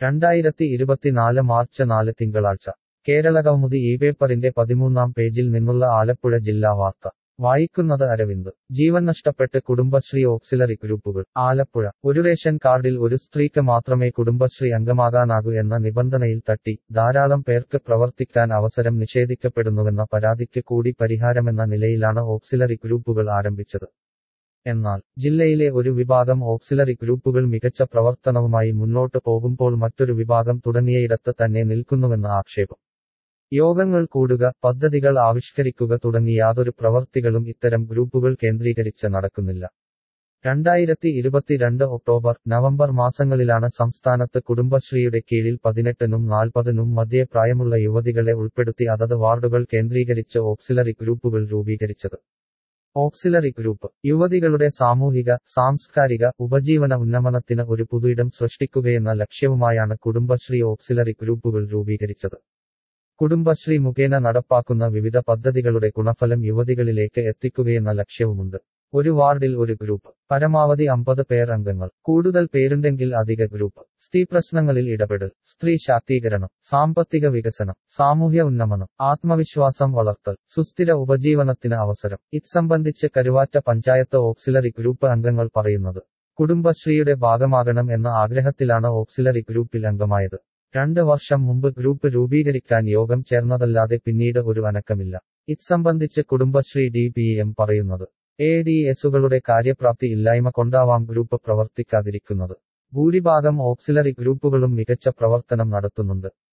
രണ്ടായിരത്തി ഇരുപത്തിനാല് മാർച്ച് നാല് തിങ്കളാഴ്ച കേരളകൗമുദി ഈ പേപ്പറിന്റെ പതിമൂന്നാം പേജിൽ നിന്നുള്ള ആലപ്പുഴ ജില്ലാ വാർത്ത വായിക്കുന്നത് അരവിന്ദ് ജീവൻ നഷ്ടപ്പെട്ട് കുടുംബശ്രീ ഓക്സിലറി ഗ്രൂപ്പുകൾ ആലപ്പുഴ ഒരു റേഷൻ കാർഡിൽ ഒരു സ്ത്രീക്ക് മാത്രമേ കുടുംബശ്രീ അംഗമാകാനാകൂ എന്ന നിബന്ധനയിൽ തട്ടി ധാരാളം പേർക്ക് പ്രവർത്തിക്കാൻ അവസരം നിഷേധിക്കപ്പെടുന്നുവെന്ന പരാതിക്ക് കൂടി പരിഹാരമെന്ന നിലയിലാണ് ഓക്സിലറി ഗ്രൂപ്പുകൾ ആരംഭിച്ചത് എന്നാൽ ജില്ലയിലെ ഒരു വിഭാഗം ഓക്സിലറി ഗ്രൂപ്പുകൾ മികച്ച പ്രവർത്തനവുമായി മുന്നോട്ട് പോകുമ്പോൾ മറ്റൊരു വിഭാഗം തുടങ്ങിയയിടത്ത് തന്നെ നിൽക്കുന്നുവെന്ന ആക്ഷേപം യോഗങ്ങൾ കൂടുക പദ്ധതികൾ ആവിഷ്കരിക്കുക തുടങ്ങി യാതൊരു പ്രവർത്തികളും ഇത്തരം ഗ്രൂപ്പുകൾ കേന്ദ്രീകരിച്ച് നടക്കുന്നില്ല രണ്ടായിരത്തി ഇരുപത്തിരണ്ട് ഒക്ടോബർ നവംബർ മാസങ്ങളിലാണ് സംസ്ഥാനത്ത് കുടുംബശ്രീയുടെ കീഴിൽ പതിനെട്ടിനും നാൽപ്പതിനും മധ്യേ പ്രായമുള്ള യുവതികളെ ഉൾപ്പെടുത്തി അതത് വാർഡുകൾ കേന്ദ്രീകരിച്ച് ഓക്സിലറി ഗ്രൂപ്പുകൾ രൂപീകരിച്ചത് ഓക്സിലറി ഗ്രൂപ്പ് യുവതികളുടെ സാമൂഹിക സാംസ്കാരിക ഉപജീവന ഉന്നമനത്തിന് ഒരു പുതുയിടം സൃഷ്ടിക്കുകയെന്ന ലക്ഷ്യവുമായാണ് കുടുംബശ്രീ ഓക്സിലറി ഗ്രൂപ്പുകൾ രൂപീകരിച്ചത് കുടുംബശ്രീ മുഖേന നടപ്പാക്കുന്ന വിവിധ പദ്ധതികളുടെ ഗുണഫലം യുവതികളിലേക്ക് എത്തിക്കുകയെന്ന ലക്ഷ്യവുമുണ്ട് ഒരു വാർഡിൽ ഒരു ഗ്രൂപ്പ് പരമാവധി അമ്പത് പേർ അംഗങ്ങൾ കൂടുതൽ പേരുണ്ടെങ്കിൽ അധിക ഗ്രൂപ്പ് സ്ത്രീ പ്രശ്നങ്ങളിൽ ഇടപെടൽ സ്ത്രീ ശാക്തീകരണം സാമ്പത്തിക വികസനം സാമൂഹ്യ ഉന്നമനം ആത്മവിശ്വാസം വളർത്തൽ സുസ്ഥിര ഉപജീവനത്തിന് അവസരം ഇത് സംബന്ധിച്ച് കരുവാറ്റ പഞ്ചായത്ത് ഓക്സിലറി ഗ്രൂപ്പ് അംഗങ്ങൾ പറയുന്നത് കുടുംബശ്രീയുടെ ഭാഗമാകണം എന്ന ആഗ്രഹത്തിലാണ് ഓക്സിലറി ഗ്രൂപ്പിൽ അംഗമായത് രണ്ട് വർഷം മുമ്പ് ഗ്രൂപ്പ് രൂപീകരിക്കാൻ യോഗം ചേർന്നതല്ലാതെ പിന്നീട് ഒരു അനക്കമില്ല ഇത് സംബന്ധിച്ച് കുടുംബശ്രീ ഡി പി എം പറയുന്നത് എ ഡി എസുകളുടെ കാര്യപ്രാപ്തി ഇല്ലായ്മ കൊണ്ടാവാം ഗ്രൂപ്പ് പ്രവർത്തിക്കാതിരിക്കുന്നത് ഭൂരിഭാഗം ഓക്സിലറി ഗ്രൂപ്പുകളും മികച്ച പ്രവർത്തനം നടത്തുന്നുണ്ട്